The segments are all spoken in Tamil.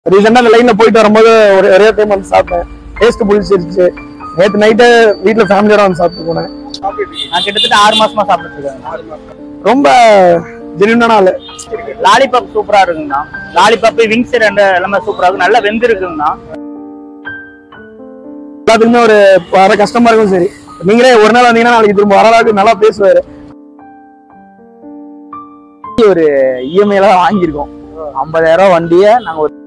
ரீசெண்டா அந்த லைன்ல போயிட்டு வரும்போது ஒரு ஒரே டைம் வந்து சாப்பிட்டேன் டேஸ்ட் பிடிச்சிருச்சு நேற்று நைட்டு வீட்டில் ஃபேமிலியோட வந்து சாப்பிட்டு போனேன் நான் கிட்டத்தட்ட ஆறு மாசமா சாப்பிட்டு இருக்கேன் ரொம்ப ஜென்யூனான ஆளு லாலிபாப் சூப்பரா இருக்குங்கண்ணா லாலிபாப் விங்ஸ் ரெண்டு எல்லாமே சூப்பரா இருக்கு நல்லா வெந்து இருக்குங்கண்ணா எல்லாத்துக்குமே ஒரு வர கஸ்டமருக்கும் சரி நீங்களே ஒரு நாள் வந்தீங்கன்னா நாளைக்கு திரும்ப வர அளவுக்கு நல்லா பேசுவாரு ஒரு இஎம்ஐல தான் வாங்கியிருக்கோம் ஐம்பதாயிரம் ரூபாய் வண்டியை நாங்க ஒரு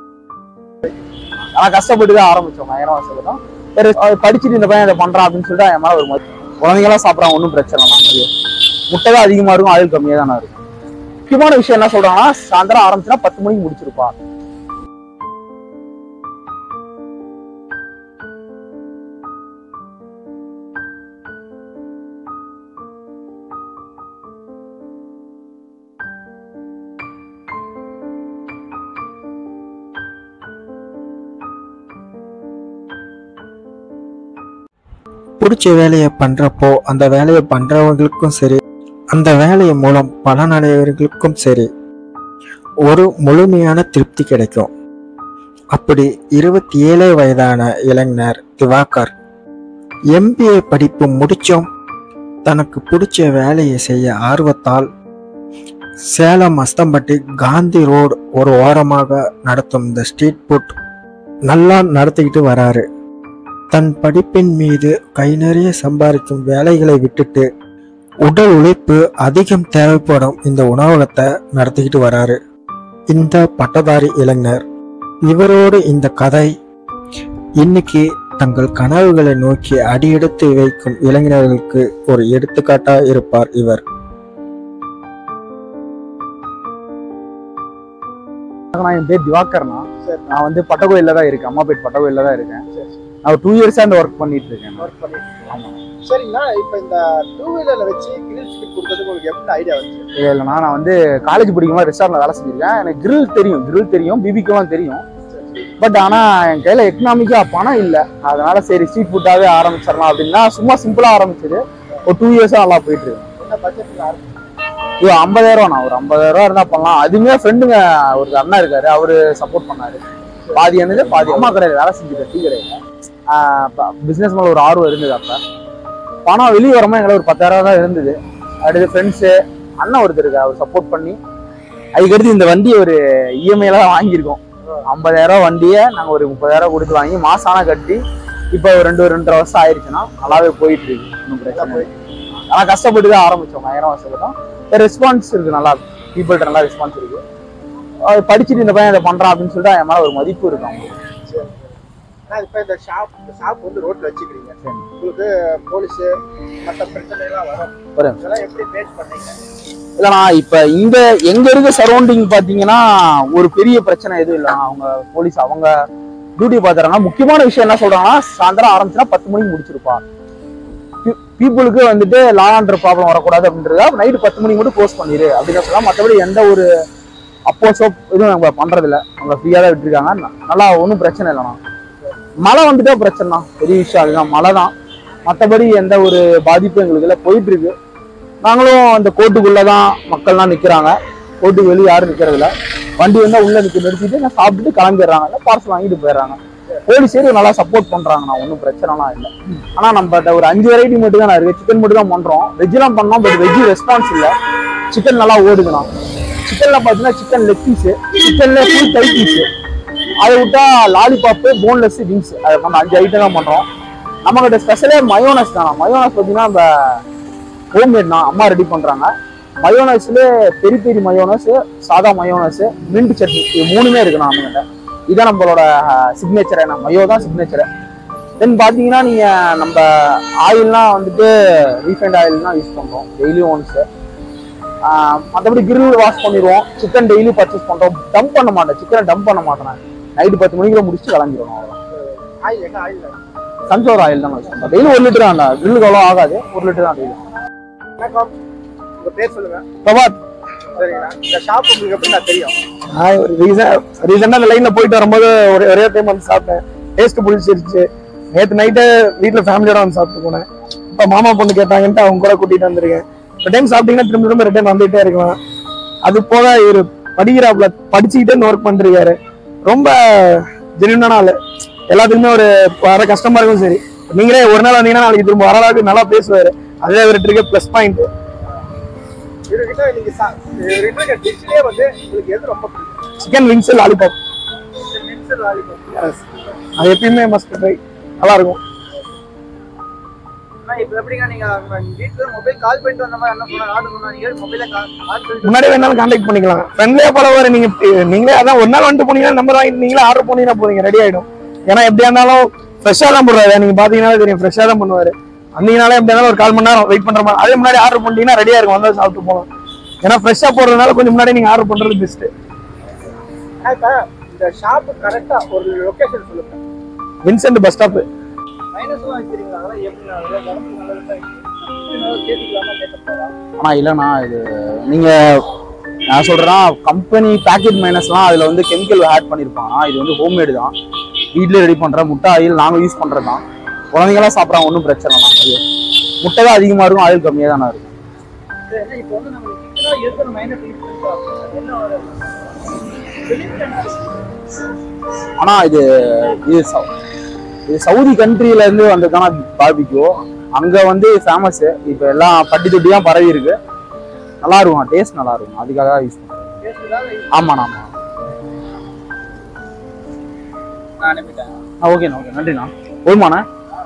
ஆனா கஷ்டப்பட்டு தான் ஆரம்பிச்சோம் ஆயிரம் வருஷம் சரி அவர் படிச்சுட்டு இந்த பையன் இதை பண்றான் அப்படின்னு சொல்லிட்டு என் மேல ஒரு மதி குழந்தைங்களாம் சாப்பிட்றாங்க ஒன்றும் பிரச்சனை இல்லை நிறைய முட்டை தான் அதிகமா இருக்கும் ஆயில் கம்மியா தானே இருக்கும் முக்கியமான விஷயம் என்ன சொல்றாங்கன்னா சாயந்தரம் ஆரம்பிச்சுன்னா பத்து மணிக்கு முடிச்சிருப்பா பிடிச்ச வேலையை பண்றப்போ அந்த வேலையை பண்றவங்களுக்கும் சரி அந்த வேலையை மூலம் பலனடைவர்களுக்கும் சரி ஒரு முழுமையான திருப்தி கிடைக்கும் அப்படி இருபத்தி ஏழே வயதான இளைஞர் திவாகர் எம்பிஏ படிப்பு முடிச்சும் தனக்கு பிடிச்ச வேலையை செய்ய ஆர்வத்தால் சேலம் அஸ்தம்பட்டி காந்தி ரோடு ஒரு ஓரமாக நடத்தும் இந்த ஸ்ட்ரீட் ஃபுட் நல்லா நடத்திக்கிட்டு வராரு தன் படிப்பின் மீது கை நிறைய சம்பாதிக்கும் வேலைகளை விட்டுட்டு உடல் உழைப்பு அதிகம் தேவைப்படும் இந்த உணவகத்தை நடத்திக்கிட்டு வராரு இந்த பட்டதாரி இளைஞர் இவரோடு இந்த கதை இன்னைக்கு தங்கள் கனவுகளை நோக்கி அடியெடுத்து வைக்கும் இளைஞர்களுக்கு ஒரு எடுத்துக்காட்டா இருப்பார் இவர் நான் என் பேர் திவாகர்னா நான் வந்து பட்டகோயில்ல தான் இருக்கேன் அம்மாபேட் பட்டகோயில்ல தான் இருக்கேன் நான் டூ இயர்ஸா இந்த ஒர்க் பண்ணிட்டு இருக்கேன் ஒர்க் பண்ணிட்டு சரிங்கண்ணா இப்போ இந்த டூ வீலர்ல வச்சு கிரில் ஸ்டிக் கொடுக்கறதுக்கு உங்களுக்கு எப்படி ஐடியா வந்துச்சு இது இல்லைண்ணா நான் வந்து காலேஜ் படிக்கும்போது ரெஸ்டாரண்ட்ல வேலை செஞ்சிருக்கேன் எனக்கு grill தெரியும் grill தெரியும் பிபிக்குலாம் தெரியும் பட் ஆனா என் கையில எக்கனாமிக்கா பணம் இல்லை அதனால சரி ஸ்ட்ரீட் ஃபுட்டாவே ஆரம்பிச்சிடலாம் அப்படின்னா சும்மா சிம்பிளா ஆரம்பிச்சது ஒரு டூ இயர்ஸா நல்லா போயிட்டு இருக்கு என்ன பட்ஜெட்ல ஆரம்பிச்சு இது ஐம்பதாயிரம் நான் ஒரு ஐம்பதாயிரம் ரூபா இருந்தா பண்ணலாம் அதுவுமே ஃப்ரெண்டுங்க ஒரு அண்ணா இருக்காரு அவரு சப்போர்ட் பண்ணாரு பாதி என்னது பாதி அம்மா கடையில் வேலை செஞ்சுட்டு டீ கடையில் பிஸ்னஸ் மேல ஒரு ஆர்வம் இருந்தது அப்ப பணம் வெளியே வரமா எங்களை ஒரு பத்தாயிரம் தான் இருந்தது அடுத்து ஃப்ரெண்ட்ஸு அண்ணன் ஒருத்தர் இருக்காரு அவர் சப்போர்ட் பண்ணி அதுக்கடுத்து இந்த வண்டியை ஒரு இஎம்ஐல தான் வாங்கியிருக்கோம் ஐம்பதாயிரம் ரூபா வண்டியை நாங்கள் ஒரு முப்பதாயிரம் கொடுத்து வாங்கி மாசம் ஆனா கட்டி இப்போ ஒரு ரெண்டு ரெண்டரை வருஷம் ஆயிடுச்சுன்னா நல்லாவே போயிட்டு இருக்கு ஒன்றும் பிரச்சனை இல்லை ஆனால் கஷ்டப்பட்டு தான் ஆரம்பிச்சோம் ஆயிரம் வருஷத்துக்கு தான் ரெஸ்பான்ஸ் இருக்கு நல்லா பீப்புள்கிட்ட நல்லா ரெஸ்பான்ஸ் இருக்கு அவர் படிச்சுட்டு இந்த பையன் இதை பண்றான் அப்படின்னு சொல்லிட்டு என் மேல ஒரு மதிப்பு இருக்கு அவங்களுக்கு ஆனா இப்போ இந்த ஷாப் இந்த ஷாப் வந்து ரோட்ல வச்சுக்கிறீங்க உங்களுக்கு போலீஸ் மற்ற பிரச்சனை எல்லாம் வரும் வரும். இதெல்லாம் எப்படி மேட் பண்ணீங்க இல்லைண்ணா இப்ப இங்க எங்க இருக்க சரௌண்டிங் பாத்தீங்கன்னா ஒரு பெரிய பிரச்சனை எதுவும் இல்லைண்ணா அவங்க போலீஸ் அவங்க டியூட்டி பாத்துறாங்க முக்கியமான விஷயம் என்ன சொல்றாங்கன்னா சாயந்தரம் ஆரம்பிச்சுன்னா பத்து மணிக்கு முடிச்சிருப்பா பீப்புளுக்கு வந்துட்டு லா ஆண்டர் ப்ராப்ளம் வரக்கூடாது அப்படின்றதா நைட்டு பத்து மணிக்கு மட்டும் க்ளோஸ் பண்ணிடு அப்படின்னு சொல்லலாம் மற்றபடி எந்த ஒரு அப்போசோ எதுவும் நம்ம பண்றது இல்ல அவங்க ஃப்ரீயா தான் விட்டுருக்காங்க ந- நல்லா ஒன்றும் பிரச்சனை இல்லைண்ணா மழை வந்துட்டா பிரச்சனை தான் பெரிய விஷயம் அதுதான் மழை தான் மற்றபடி எந்த ஒரு பாதிப்பும் எங்களுக்கு இல்லை போயிட்டு இருக்கு நாங்களும் அந்த கோட்டுக்குள்ள தான் மக்கள்லாம் நிக்கிறாங்க கோட்டுக்கு வெளியே யாரும் நிக்கிறது இல்ல வண்டி வந்தா உள்ள நிக்க நிறுத்திட்டு நான் சாப்பிட்டுட்டு கிளம்பிடுறாங்க இல்லை பார்சல் வாங்கிட்டு போயிடுறாங்க போலீஸ் ஏரியா நல்லா சப்போர்ட் பண்றாங்க நான் ஒன்றும் பிரச்சனைலாம் இல்லை ஆனா நம்ம ஒரு அஞ்சு வெரைட்டி மட்டும் தான் இருக்கு சிக்கன் மட்டும் தான் பண்றோம் வெஜ்லாம் பண்ணோம் பட் வெஜ் ரெஸ்பான்ஸ் இல்லை சிக்கன் நல்லா ஓடுதுண்ணா சிக்கன்ல பாத்தீங்கன்னா சிக்கன் லெக் பீஸ் சிக்கன்ல ஃபுல் டை பீஸ் அதை விட்டா லாலிபாப்பு போன்லெஸ் விங்ஸ் அதை நம்ம அஞ்சு ஐட்டம் தான் பண்றோம் நம்ம கிட்ட ஸ்பெஷலே மயோனஸ் தானா மயோனஸ் பார்த்தீங்கன்னா நம்ம ஹோம்மேட் தான் அம்மா ரெடி பண்றாங்க மயோனஸ்ல பெரி பெரி மயோனஸ் சாதா மயோனஸ் மின்ட் சட்னி இது மூணுமே இருக்கு நம்ம கிட்ட இதான் நம்மளோட சிக்னேச்சர் என்ன மயோ தான் சிக்னேச்சர் தென் பாத்தீங்கன்னா நீங்க நம்ம ஆயில்லாம் வந்துட்டு ரீஃபைண்ட் ஆயில் தான் யூஸ் பண்றோம் டெய்லியும் ஒன்ஸ் மற்றபடி கிரில் வாஷ் பண்ணிடுவோம் சிக்கன் டெய்லி பர்ச்சேஸ் பண்றோம் டம்ப் பண்ண மாட்டேன் சிக்கனை டம்ப் பண்ண மாட்டேன் நைட்டு பத்து மணிக்குள்ள முடிச்சு கிளம்பிடுவோம் அவ்வளோ ஆயில் என்ன ஆயில் சன்ஃப்ளவர் ஆயில் தான் யூஸ் பண்றோம் டெய்லி ஒரு லிட்டர் தான் கிரில்லுக்கு அவ்வளோ ஆகாது ஒரு லிட்டர் தான் டெய்லி வணக்கம் உங்க பேர் சொல்லுங்க பிரபாத் சரிங்களா இந்த ஷாப் உங்களுக்கு எப்படி நான் தெரியும் நான் ஒரு ரீசன் ரீசெண்டா அந்த லைன்ல போயிட்டு வரும்போது ஒரு ஒரே டைம் வந்து சாப்பிட்டேன் டேஸ்ட் பிடிச்சிருச்சு நேற்று நைட்டு வீட்டில் ஃபேமிலியோட வந்து சாப்பிட்டு போனேன் இப்போ மாமா பொண்ணு கேட்டாங்கன்ட்டு அவங்க கூட கூட்டிட்டு வந்திருக்கேன் ஒரு டைம் சாப்பிட்டீங்கன்னா திரும்ப திரும்ப ரிட்டர்ன் வந்துட்டே இருக்கலாம் அது போக இவர் படிக்கிறாப்புல படிச்சுக்கிட்டே ஒர்க் பண்ணிருக்காரு ரொம்ப ஜென்யூனான ஆளு எல்லாத்துக்குமே ஒரு வர கஸ்டமருக்கும் சரி நீங்களே ஒரு நாள் வந்தீங்கன்னா நாளைக்கு திரும்ப வர அளவுக்கு நல்லா பேசுவாரு அதே அவர்கிட்ட இருக்க ப்ளஸ் பாயிண்ட் இவர்கிட்ட நீங்க சா- இவர்கிட்ட இருக்க டிஷ்லயே வந்து உங்களுக்கு எது ரொம்ப பிடிக்கும் chicken wings lollipop mixture lollipop அது எப்பயுமே மஸ்ட் ட்ரை நல்லா இருக்கும் ஆனா இப்ப எப்படிங்க நீங்க வீட்டுல மொபைல் கால் பண்ணிட்டு வந்த மாதிரி என்ன பண்ண ஆர்டர் பண்ணா நீங்க மொபைல கால் பண்ணிட்டு முன்னாடி வேணாலும் கான்டாக்ட் பண்ணிக்கலாம் ஃப்ரெண்ட்லியா பழகுவாரு நீங்க நீங்களே அதான் ஒரு நாள் வந்துட்டு போனீங்கன்னா நம்பர் வாங்கிட்டு நீங்களே ஆர்டர் பண்ணீங்கன்னா போறீங்க ரெடி ஆயிடும் ஏன்னா எப்படியா இருந்தாலும் ஃப்ரெஷ்ஷா தான் போடுறாரு நீங்க பாத்தீங்கன்னா தெரியும் ஃப்ரெஷ்ஷா தான் பண்ணுவாரு அந்தீங்கனாலே எப்படியா இருந்தாலும் ஒரு கால் மணி நேரம் வெயிட் பண்ற மாதிரி அதே முன்னாடி ஆர்டர் பண்ணிட்டீங்கன்னா ரெடியா இருக்கும் வந்தா சாப்பிட்டு போகலாம் ஏன்னா ஃப்ரெஷ்ஷா போடுறதுனால கொஞ்சம் முன்னாடி நீங்க ஆர்டர் பண்றது பெஸ்ட் ஆனா இப்ப இந்த ஷாப் கரெக்டா ஒரு லொகேஷன் சொல்லுங்க வின்சென்ட் பஸ் ஸ்டாப் மைனஸ் எல்லாம் வச்சிருக்கீங்களா அதெல்லாம் எப்படி நான் அதெல்லாம் கணக்கு நல்லதா கேட்டுக்கலாமா கேட்க போறா ஆனா இல்லைண்ணா இது நீங்க நான் சொல்றேன்னா கம்பெனி பேக்கெட் மைனஸ்லாம் அதுல வந்து கெமிக்கல் ஆட் பண்ணிருப்பாங்க இது வந்து ஹோம்மேடு தான் வீட்லயே ரெடி பண்ற முட்டை ஆயில் நாங்க யூஸ் பண்றது தான் குழந்தைங்களாம் சாப்பிட்றாங்க ஒன்றும் பிரச்சனை இல்லை அது முட்டை தான் அதிகமா இருக்கும் ஆயில் கம்மியாக தானே இருக்கும் சரி இப்போ வந்து நம்ம சிக்கனா இருக்கிற மைனஸ் யூஸ் என்ன ஒரு ஆனா இது இது சவு- இது சவுதி கண்ட்ரில இருந்து வந்ததுக்கான பார்பிக்யூ அங்க வந்து ஃபேமஸ் இப்ப எல்லாம் பட்டி தொட்டியா பரவி இருக்கு நல்லா இருக்கும் டேஸ்ட் நல்லா இருக்கும் அதுக்காக தான் யூஸ் பண்ணுறேன் ஆமாண்ணா ஆமா நான் அனுப்பிட்டேன் ஆ ஓகேண்ணா ஓகே நன்றிண்ணா போதுமாண்ணா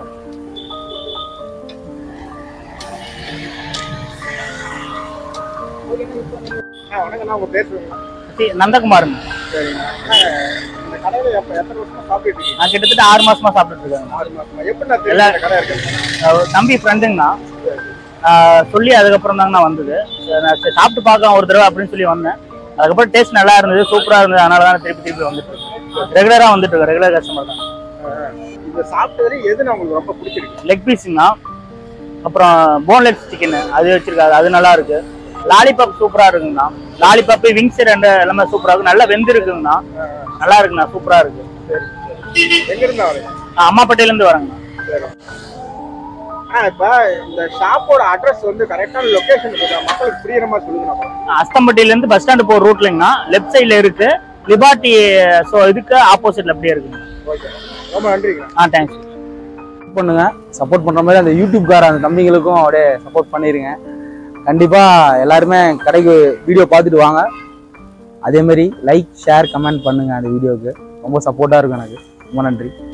ஆ வணக்கம் உங்க பேர் சொல்லுங்க நந்தகுமாருங்க சரிங்க இந்த கடையில எப்ப எத்தனை வருஷமா சாப்பிட்டு இருக்கீங்க நான் கிட்டத்தட்ட ஆறு மாசமா சாப்பிட்டுட்டு இருக்கேன் ஆறு மாசமா எப்படி நான் தெரியும் இந்த கடை இருக்கு தம்பி ஃப்ரெண்டுங்கண்ணா சொல்லி அதுக்கப்புறம் தாங்கண்ணா வந்தது நான் சரி சாப்பிட்டு பார்க்கலாம் ஒரு தடவை அப்படின்னு சொல்லி வந்தேன் அதுக்கப்புறம் டேஸ்ட் நல்லா இருந்தது சூப்பரா இருந்தது அதனால தான் திருப்பி திருப்பி வந்துட்டு இருக்கேன் ரெகுலரா வந்துட்டு இருக்கேன் ரெகுலர் கஸ்டமர் தான் இந்த சாப்பிட்டதுல எது நான் உங்களுக்கு ரொம்ப பிடிச்சிருக்கு லெக் பீஸுங்கண்ணா அப்புறம் போன்லெஸ் சிக்கன் அது வச்சிருக்காரு அது நல்லா இருக்கு லாலிபாப் சூப்பரா இருக்குங்கண்ணா லாலிபாப் விங்ஸ் ரெண்டு எல்லாமே சூப்பரா இருக்கு நல்லா வெந்து இருக்குங்கண்ணா நல்லா இருக்குண்ணா சூப்பரா இருக்கு எங்க இருந்தா வரீங்க நான் அம்மாப்பேட்டையில இருந்து வரேங்கண்ணா ஆ இப்ப இந்த ஷாப்போட அட்ரஸ் வந்து கரெக்டான லொகேஷன் கொஞ்சம் மக்களுக்கு புரியுற மாதிரி சொல்லுங்க நம்ம அஸ்தம்பட்டியில இருந்து பஸ் ஸ்டாண்டு போற ரூட்லங்கண்ணா லெஃப்ட் சைடுல இருக்கு லிபார்ட்டி ஸோ இதுக்கு ஆப்போசிட்ல அப்படியே இருக்குங்க ஓகே ரொம்ப நன்றிங்க ஆ தேங்க்ஸ் பண்ணுங்க சப்போர்ட் பண்ற மாதிரி அந்த யூடியூப்கார அந்த தம்பிங்களுக்கும் அப்படியே சப்போர்ட் பண்ணிருங்க கண்டிப்பா எல்லாருமே கடைக்கு வீடியோ பார்த்துட்டு வாங்க அதே மாதிரி லைக் ஷேர் கமெண்ட் பண்ணுங்க அந்த வீடியோவுக்கு ரொம்ப சப்போர்ட்டா இருக்கும் எனக்கு ரொம்ப நன்றி